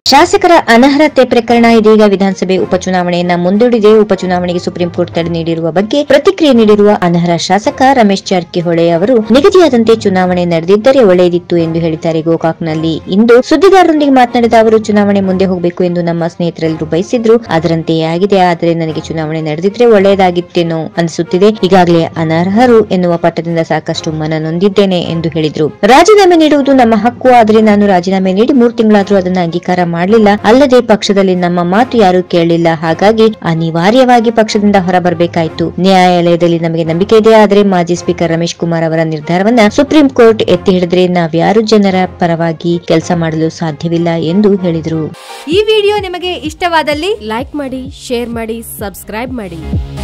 ಶಾಸಕರ ಅನರ್ಹತೆ ಪ್ರಕರಣ ಇದೀಗ ವಿಧಾನಸಭೆ ಉಪಚುನಾವಣೆಯನ್ನ ಮುಂದೂಡಿದೆ ಉಪಚುನಾವಣೆಗೆ ಸುಪ್ರೀಂ ಕೋರ್ಟ್ ತಡೆ ನೀಡಿರುವ ಬಗ್ಗೆ ಪ್ರತಿಕ್ರಿಯೆ ನೀಡಿರುವ ಅನರ್ಹ ಶಾಸಕ ರಮೇಶ್ ಜಾರಕಿಹೊಳಿ ಅವರು ನಿಗದಿಯಾದಂತೆ ಚುನಾವಣೆ ನಡೆದಿದ್ದರೆ ಒಳ್ಳೆಯದಿತ್ತು ಎಂದು ಹೇಳಿದ್ದಾರೆ ಗೋಕಾಕ್ನಲ್ಲಿ ಇಂದು ಸುದ್ದಿಗಾರರೊಂದಿಗೆ ಮಾತನಾಡಿದ ಅವರು ಚುನಾವಣೆ ಮುಂದೆ ಹೋಗಬೇಕು ಎಂದು ನಮ್ಮ ಸ್ನೇಹಿತರೆಲ್ಲರೂ ಬಯಸಿದ್ರು ಅದರಂತೆಯೇ ಆಗಿದೆ ಆದರೆ ನನಗೆ ಚುನಾವಣೆ ನಡೆದಿದ್ರೆ ಒಳ್ಳೆಯದಾಗಿತ್ತೇನೋ ಅನಿಸುತ್ತಿದೆ ಈಗಾಗಲೇ ಅನರ್ಹರು ಎನ್ನುವ ಪಟ್ಟದಿಂದ ಸಾಕಷ್ಟು ಮನನೊಂದಿದ್ದೇನೆ ಎಂದು ಹೇಳಿದ್ರು ರಾಜೀನಾಮೆ ನೀಡುವುದು ನಮ್ಮ ಹಕ್ಕು ಆದರೆ ನಾನು ರಾಜೀನಾಮೆ ನೀಡಿ ಮೂರು ತಿಂಗಳಾದ್ರೂ ಅದನ್ನ ಅಂಗೀಕಾರ ಮಾಡಲಿಲ್ಲ ಅಲ್ಲದೆ ಪಕ್ಷದಲ್ಲಿ ನಮ್ಮ ಮಾತು ಯಾರು ಕೇಳಲಿಲ್ಲ ಹಾಗಾಗಿ ಅನಿವಾರ್ಯವಾಗಿ ಪಕ್ಷದಿಂದ ಹೊರಬರಬೇಕಾಯಿತು ನ್ಯಾಯಾಲಯದಲ್ಲಿ ನಮಗೆ ನಂಬಿಕೆ ಇದೆ ಆದರೆ ಮಾಜಿ ಸ್ಪೀಕರ್ ರಮೇಶ್ ಕುಮಾರ್ ಅವರ ನಿರ್ಧಾರವನ್ನ ಸುಪ್ರೀಂ ಕೋರ್ಟ್ ಎತ್ತಿ ಹಿಡಿದ್ರೆ ನಾವ್ಯಾರು ಜನರ ಪರವಾಗಿ ಕೆಲಸ ಮಾಡಲು ಸಾಧ್ಯವಿಲ್ಲ ಎಂದು ಹೇಳಿದರು ಈ ವಿಡಿಯೋ ನಿಮಗೆ ಇಷ್ಟವಾದಲ್ಲಿ ಲೈಕ್ ಮಾಡಿ ಶೇರ್ ಮಾಡಿ ಸಬ್ಸ್ಕ್ರೈಬ್ ಮಾಡಿ